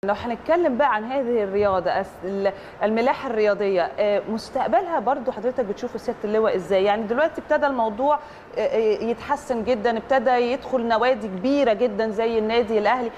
لو هنتكلم بقى عن هذه الرياضة أس- الملاحة الرياضية آه، مستقبلها برضو حضرتك بتشوف سيادة اللواء ازاي يعني دلوقتي ابتدى الموضوع آه، آه، يتحسن جدا ابتدى يدخل نوادي كبيرة جدا زي النادي الأهلي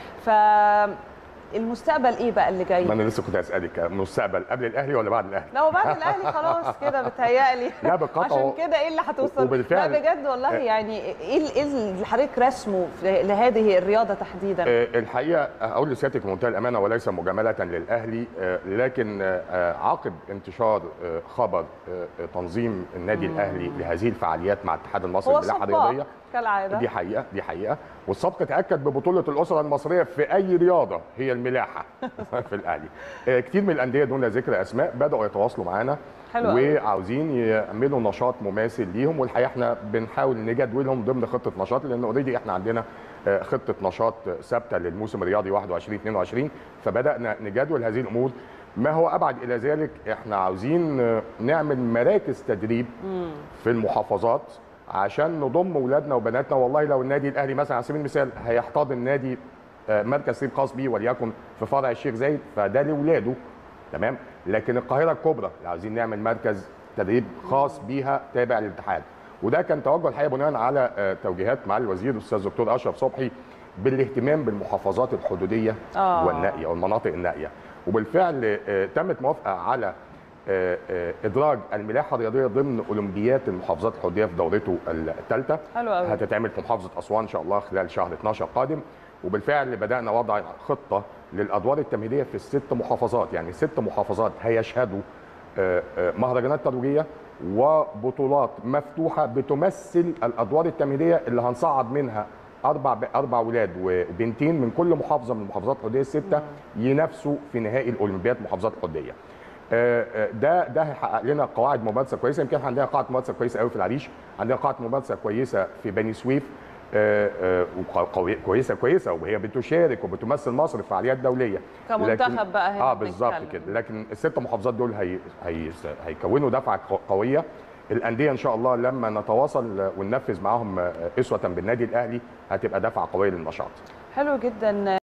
فالمستقبل ايه بقى اللي جاي؟ ما انا لسه كنت هسالك المستقبل قبل الاهلي ولا بعد الاهلي؟ لو بعد الاهلي خلاص كده بتهيألي لا بالقطع عشان هو- كده ايه اللي هتوصل وبالفعل- لا بجد والله آه. يعني ايه ال- إيه اللي حضرتك رسمه في- لهذه الرياضة تحديدا؟ آه، الحقيقه اقول لسيادتك بمنتهى الامانه وليس مجامله للاهلي آه، لكن آه، عقب انتشار آه، خبر آه، تنظيم النادي الاهلي لهذه الفعاليات مع الاتحاد المصري هو للملاحه سباق الرياضيه كالعادة دي حقيقه دي حقيقه والسبق تاكد ببطوله الاسره المصريه في اي رياضه هي الملاحه في الاهلي آه، كتير من الانديه دون ذكر اسماء بداوا يتواصلوا معانا حلو أوي. وعاوزين يعملوا نشاط مماثل ليهم والحقيقه احنا بنحاول نجدولهم ضمن خطه نشاط لان اوريدي احنا عندنا آه، خطه نشاط ثابته للموسم الرياضي 21 22 فبدانا نجدول هذه الامور ما هو ابعد الى ذلك احنا عاوزين آه، نعمل مراكز تدريب في المحافظات عشان نضم اولادنا وبناتنا والله لو النادي الاهلي مثلا على سبيل المثال هيحتضن نادي آه، مركز تدريب خاص بيه وليكن في فرع الشيخ زايد فده لاولاده تمام لكن القاهره الكبرى اللي عايزين نعمل مركز تدريب خاص بيها تابع للاتحاد وده كان توجه الحقيقه بناء على آه، توجيهات مع الوزير الاستاذ الدكتور اشرف صبحي بالاهتمام بالمحافظات الحدوديه آه. والنائيه والمناطق النائيه وبالفعل آه، تمت موافقه على آه، آه، ادراج الملاحه الرياضيه ضمن اولمبيات المحافظات الحدوديه في دورته الثالثه حلو أوي. هتتعمل في محافظه اسوان ان شاء الله خلال شهر 12 قادم وبالفعل بدانا وضع خطه للادوار التمهيديه في الست محافظات يعني ست محافظات هيشهدوا آه، آه، مهرجانات ترويجيه وبطولات مفتوحه بتمثل الادوار التمهيديه اللي هنصعد منها اربع اربع اولاد وبنتين من كل محافظه من المحافظات الحدوديه السته ينافسوا في نهائي الاولمبياد المحافظات الحدوديه. آه، آه، ده ده هيحقق لنا قواعد ممارسه كويسه يمكن إحنا عندنا قاعده ممارسه كويسه قوي في العريش عندنا قاعده ممارسه كويسه في بني سويف آه، آه، وقوي- كويسه كويسه وهي بتشارك وبتمثل مصر في فعاليات دوليه كمنتخب لكن- بقى هنا اه بالظبط بنتكلم. كده لكن الست محافظات دول هي هي هيكونوا دفعه قو- قويه الانديه ان شاء الله لما نتواصل وننفذ معاهم آه، اسوه بالنادي الاهلي هتبقى دفعه قويه للنشاط حلو جدا